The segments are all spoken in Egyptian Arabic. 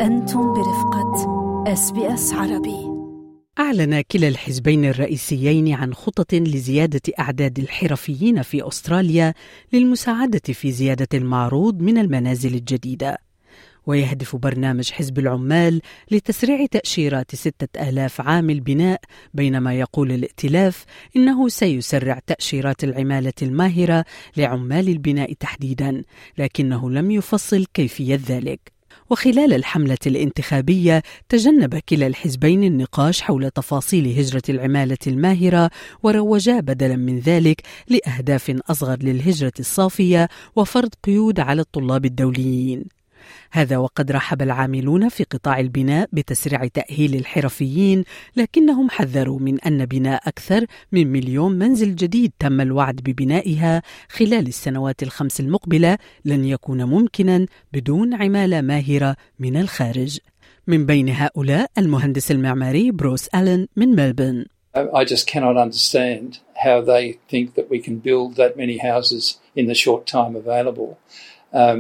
أنتم برفقة اس بي اس عربي أعلن كلا الحزبين الرئيسيين عن خطط لزيادة أعداد الحرفيين في أستراليا للمساعدة في زيادة المعروض من المنازل الجديدة ويهدف برنامج حزب العمال لتسريع تأشيرات ستة آلاف عامل بناء بينما يقول الائتلاف إنه سيسرع تأشيرات العمالة الماهرة لعمال البناء تحديدا لكنه لم يفصل كيفية ذلك وخلال الحملة الانتخابية تجنب كلا الحزبين النقاش حول تفاصيل هجرة العمالة الماهرة وروجا بدلا من ذلك لأهداف أصغر للهجرة الصافية وفرض قيود على الطلاب الدوليين هذا وقد رحب العاملون في قطاع البناء بتسريع تأهيل الحرفيين لكنهم حذروا من أن بناء أكثر من مليون منزل جديد تم الوعد ببنائها خلال السنوات الخمس المقبلة لن يكون ممكنا بدون عمالة ماهرة من الخارج من بين هؤلاء المهندس المعماري بروس ألين من ملبورن I just cannot understand how they think that we can build that many houses in the short time available. Um,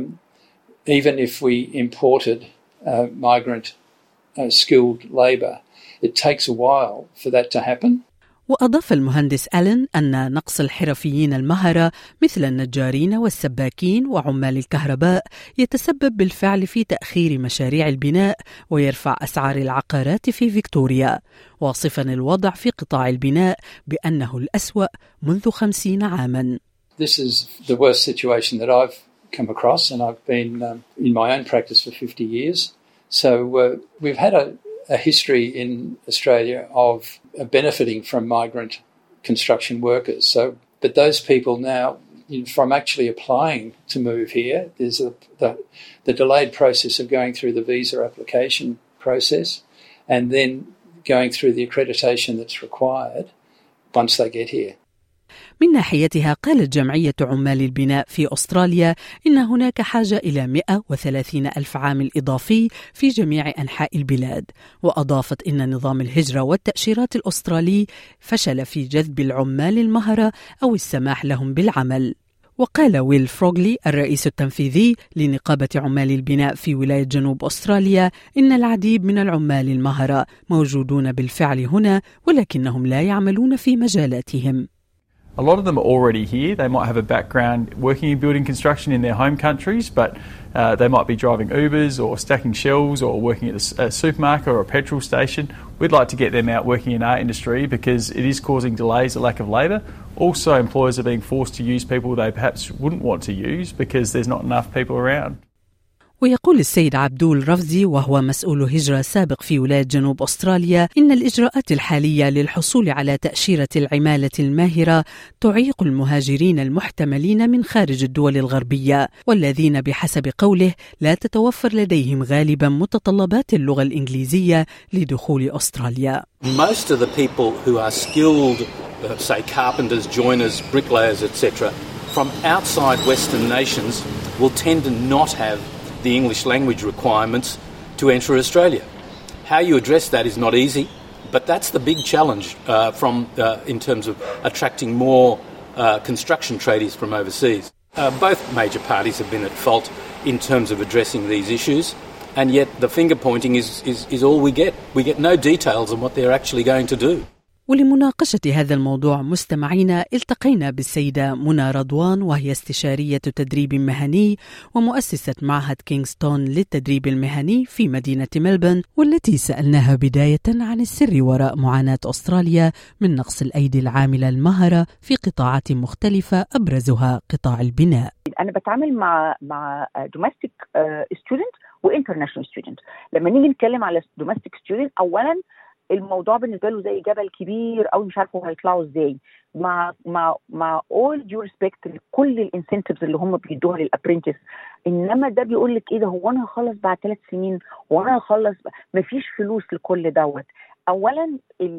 even if we imported uh, migrant uh, skilled labour, it takes a while for that to happen. وأضاف المهندس ألين أن نقص الحرفيين المهرة مثل النجارين والسباكين وعمال الكهرباء يتسبب بالفعل في تأخير مشاريع البناء ويرفع أسعار العقارات في فيكتوريا واصفا الوضع في قطاع البناء بأنه الأسوأ منذ خمسين عاما This is the worst situation that I've come across, and I've been um, in my own practice for 50 years. So uh, we've had a, a history in Australia of uh, benefiting from migrant construction workers. So, but those people now, you know, from actually applying to move here, there's a, the, the delayed process of going through the visa application process, and then going through the accreditation that's required once they get here. من ناحيتها قالت جمعية عمال البناء في أستراليا إن هناك حاجة إلى 130 ألف عامل إضافي في جميع أنحاء البلاد وأضافت إن نظام الهجرة والتأشيرات الأسترالي فشل في جذب العمال المهرة أو السماح لهم بالعمل وقال ويل فروغلي الرئيس التنفيذي لنقابة عمال البناء في ولاية جنوب أستراليا إن العديد من العمال المهرة موجودون بالفعل هنا ولكنهم لا يعملون في مجالاتهم A lot of them are already here. They might have a background working in building construction in their home countries, but uh, they might be driving Ubers or stacking shelves or working at a, supermarket or a petrol station. We'd like to get them out working in our industry because it is causing delays, a lack of labour. Also, employers are being forced to use people they perhaps wouldn't want to use because there's not enough people around. ويقول السيد عبدول رفزي وهو مسؤول هجرة سابق في ولاية جنوب أستراليا إن الإجراءات الحالية للحصول على تأشيرة العمالة الماهرة تعيق المهاجرين المحتملين من خارج الدول الغربية والذين بحسب قوله لا تتوفر لديهم غالبا متطلبات اللغة الإنجليزية لدخول أستراليا. Most of the people who are skilled, uh, say carpenters, joiners, bricklayers, etc., from outside Western nations will tend to not have the English language requirements to enter Australia. How you address that is not easy, but that's the big challenge uh, from, uh, in terms of attracting more uh, construction tradies from overseas. Uh, both major parties have been at fault in terms of addressing these issues, and yet the finger pointing is, is, is all we get. We get no details on what they're actually going to do. ولمناقشة هذا الموضوع مستمعينا التقينا بالسيدة منى رضوان وهي استشارية تدريب مهني ومؤسسة معهد كينغستون للتدريب المهني في مدينة ملبن والتي سألناها بداية عن السر وراء معاناة أستراليا من نقص الأيدي العاملة المهرة في قطاعات مختلفة أبرزها قطاع البناء أنا بتعامل مع مع دوميستيك ستودنت وانترناشونال ستودنت لما نيجي نتكلم على دوميستيك ستودنت أولا الموضوع بالنسبه له زي جبل كبير قوي مش عارفه هيطلعوا ازاي مع مع مع اول ديو ريسبكت لكل الانسنتفز اللي هم بيدوها للابرنتس انما ده بيقول لك ايه ده هو انا هخلص بعد ثلاث سنين وانا هخلص مفيش فلوس لكل دوت اولا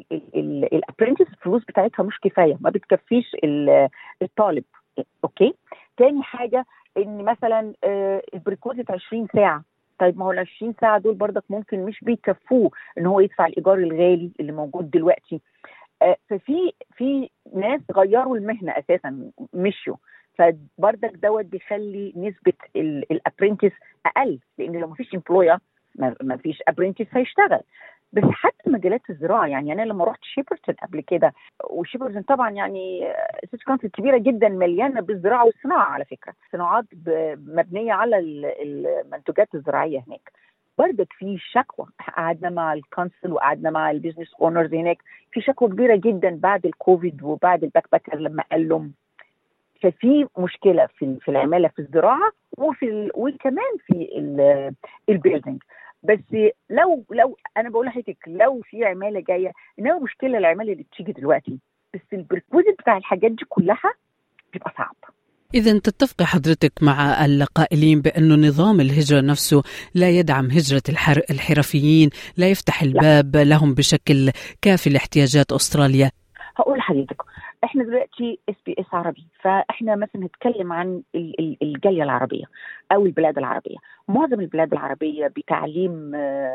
الابرنتس الفلوس بتاعتها مش كفايه ما بتكفيش الطالب اوكي تاني حاجه ان مثلا البريكوزيت 20 ساعه طيب ما هو ال 20 ساعه دول برضك ممكن مش بيكفوه ان هو يدفع الايجار الغالي اللي موجود دلوقتي آه ففي في ناس غيروا المهنه اساسا مشوا فبرضك دوت بيخلي نسبه الابرنتس اقل لان لو مفيش امبلوير ما فيش ابرنتيس هيشتغل بس حتى مجالات الزراعه يعني انا لما رحت شيبرتون قبل كده وشيبرتون طبعا يعني سيتي كونتري كبيره جدا مليانه بالزراعه والصناعه على فكره صناعات مبنيه على المنتجات الزراعيه هناك بردك في شكوى قعدنا مع الكونسل وقعدنا مع البيزنس اونرز هناك في شكوى كبيره جدا بعد الكوفيد وبعد الباك باكر لما قال لهم ففي مشكله في في العماله في الزراعه وفي وكمان في البيلدينج بس لو لو انا بقول لحضرتك لو في عماله جايه انما مشكله العماله اللي بتيجي دلوقتي بس البريكوزيت بتاع الحاجات دي كلها بيبقى صعب إذا تتفق حضرتك مع القائلين بأنه نظام الهجرة نفسه لا يدعم هجرة الحر الحرفيين لا يفتح الباب لا. لهم بشكل كافي لاحتياجات أستراليا هقول لحضرتك احنا دلوقتي اس بي اس عربي فاحنا مثلا نتكلم عن الجاليه العربيه او البلاد العربيه معظم البلاد العربيه بتعليم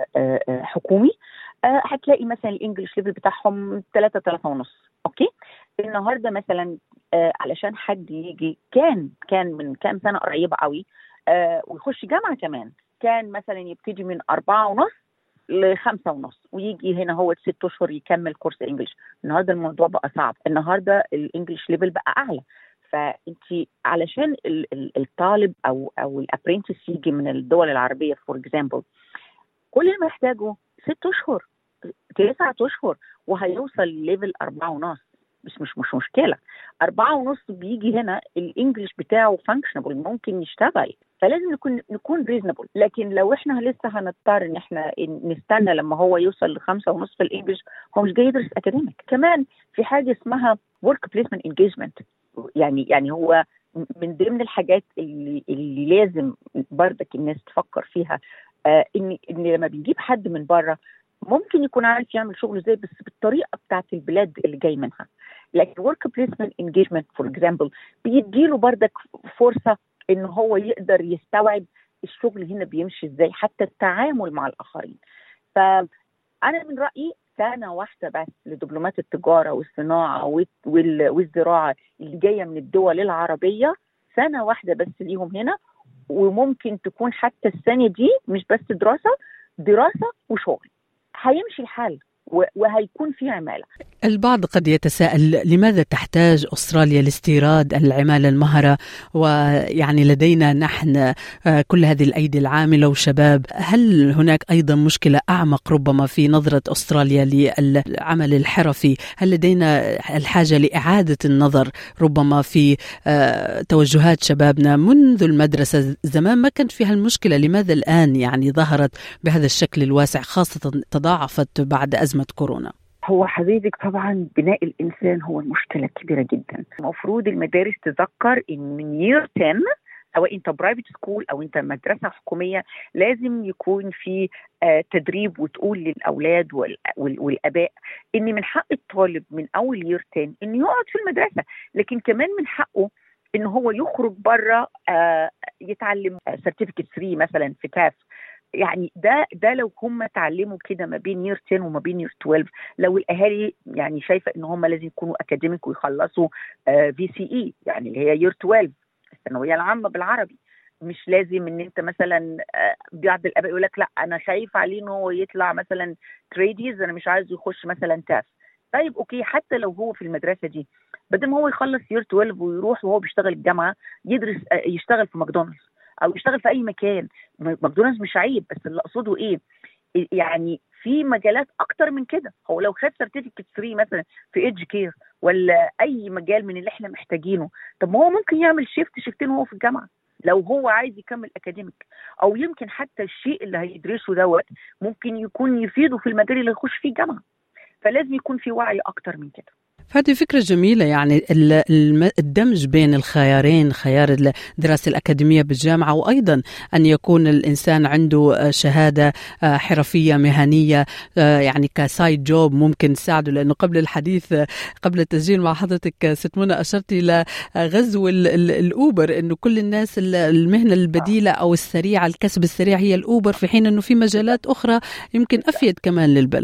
حكومي هتلاقي مثلا الانجليش ليفل بتاعهم 3 3 ونص اوكي النهارده مثلا علشان حد يجي كان كان من كام سنه قريبه قوي ويخش جامعه كمان كان مثلا يبتدي من أربعة ونص لخمسة ونص ويجي هنا هو ست اشهر يكمل كورس انجلش النهارده الموضوع بقى صعب النهارده الانجليش ليفل بقى اعلى فانت علشان الطالب او او الابرنتس يجي من الدول العربيه فور اكزامبل كل اللي محتاجه ست اشهر تسعة اشهر وهيوصل ليفل أربعة ونص بس مش مش مشكله أربعة ونص بيجي هنا الانجليش بتاعه فانكشنبل ممكن يشتغل فلازم نكون نكون ريزنبل لكن لو احنا لسه هنضطر ان احنا نستنى لما هو يوصل لخمسة ونص في الانجليش هو مش جاي يدرس اكاديميك كمان في حاجه اسمها ورك بليسمنت انجيجمنت يعني يعني هو من ضمن الحاجات اللي اللي لازم بردك الناس تفكر فيها آه ان ان لما بنجيب حد من بره ممكن يكون عارف يعمل شغله ازاي بس بالطريقه بتاعت البلاد اللي جاي منها لكن ورك بليسمنت انجيجمنت فور اكزامبل بيديله بردك فرصه ان هو يقدر يستوعب الشغل هنا بيمشي ازاي حتى التعامل مع الاخرين فانا من رايي سنه واحده بس لدبلومات التجاره والصناعه والزراعه اللي جايه من الدول العربيه سنه واحده بس ليهم هنا وممكن تكون حتى السنه دي مش بس دراسه دراسه وشغل هيمشي الحال وهيكون في عماله. البعض قد يتساءل لماذا تحتاج استراليا لاستيراد العماله المهره ويعني لدينا نحن كل هذه الايدي العامله وشباب، هل هناك ايضا مشكله اعمق ربما في نظره استراليا للعمل الحرفي؟ هل لدينا الحاجه لاعاده النظر ربما في توجهات شبابنا منذ المدرسه زمان ما كانت فيها المشكله، لماذا الان يعني ظهرت بهذا الشكل الواسع خاصه تضاعفت بعد ازمه أزمة كورونا؟ هو حبيبك طبعا بناء الإنسان هو المشكلة الكبيرة جدا المفروض المدارس تذكر إن من يير 10 سواء انت برايفت سكول او انت مدرسه حكوميه لازم يكون في آه تدريب وتقول للاولاد والاباء ان من حق الطالب من اول يير 10 انه يقعد في المدرسه لكن كمان من حقه ان هو يخرج بره آه يتعلم سيرتيفيكت 3 مثلا في كاف يعني ده ده لو هم اتعلموا كده ما بين يير 10 وما بين يير 12 لو الاهالي يعني شايفه ان هم لازم يكونوا اكاديميك ويخلصوا في سي اي يعني اللي هي يير 12 الثانويه العامه بالعربي مش لازم ان انت مثلا بعض الاباء يقول لك لا انا خايف عليه ان هو يطلع مثلا تريديز انا مش عايزه يخش مثلا تاف طيب اوكي حتى لو هو في المدرسه دي بدل ما هو يخلص يير 12 ويروح وهو بيشتغل الجامعه يدرس يشتغل في ماكدونالدز او يشتغل في اي مكان ماكدونالدز مش عيب بس اللي اقصده ايه يعني في مجالات اكتر من كده هو لو خد سيرتيفيكت 3 مثلا في ايدج كير ولا اي مجال من اللي احنا محتاجينه طب ما هو ممكن يعمل شيفت شيفتين وهو في الجامعه لو هو عايز يكمل اكاديميك او يمكن حتى الشيء اللي هيدرسه دوت ممكن يكون يفيده في المجال اللي يخش فيه الجامعه فلازم يكون في وعي اكتر من كده هذه فكرة جميلة يعني الدمج بين الخيارين خيار الدراسة الأكاديمية بالجامعة وأيضا أن يكون الإنسان عنده شهادة حرفية مهنية يعني كسايد جوب ممكن تساعده لأنه قبل الحديث قبل التسجيل مع حضرتك ست منى أشرت إلى غزو الأوبر أنه كل الناس المهنة البديلة أو السريعة الكسب السريع هي الأوبر في حين أنه في مجالات أخرى يمكن أفيد كمان للبلد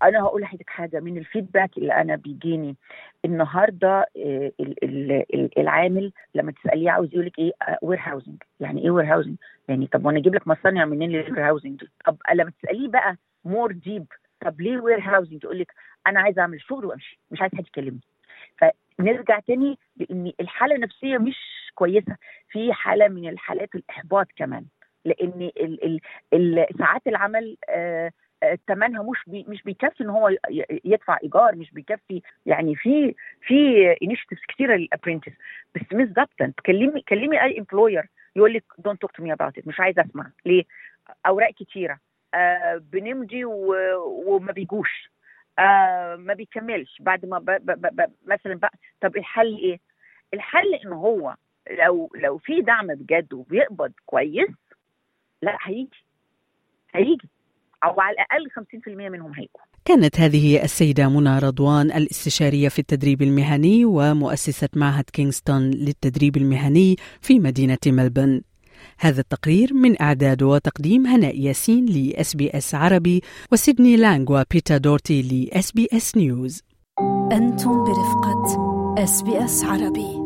انا هقول لحضرتك حاجه من الفيدباك اللي انا بيجيني النهارده العامل لما تساليه عاوز يقول لك ايه وير هاوزنج يعني ايه وير هاوزنج يعني طب وانا اجيب لك مصانع منين للوير هاوزنج طب لما تساليه بقى مور ديب طب ليه وير هاوزنج يقول لك انا عايز اعمل شغل وامشي مش عايز حد يكلمني فنرجع تاني لان الحاله النفسيه مش كويسه في حاله من الحالات الاحباط كمان لان ال ال ال ساعات العمل آه ثمنها مش بي مش بيكفي ان هو يدفع ايجار مش بيكفي يعني في في انيشيتيفز كتيره للابرنتس بس مش ظابطه كلمي كلمي اي امبلوير يقول لك دونت توك تو مي اباوت مش عايز اسمع ليه؟ اوراق كتيره آه بنمضي وما بيجوش آه ما بيكملش بعد ما ب ب ب ب مثلا بقى طب الحل ايه؟ الحل ان هو لو لو في دعم بجد وبيقبض كويس لا هيجي هيجي او على الاقل 50% منهم هيجوا كانت هذه السيدة منى رضوان الاستشارية في التدريب المهني ومؤسسة معهد كينغستون للتدريب المهني في مدينة ملبن هذا التقرير من إعداد وتقديم هناء ياسين لإس بي إس عربي وسيدني لانغ وبيتا دورتي لإس بي إس نيوز أنتم برفقة إس بي إس عربي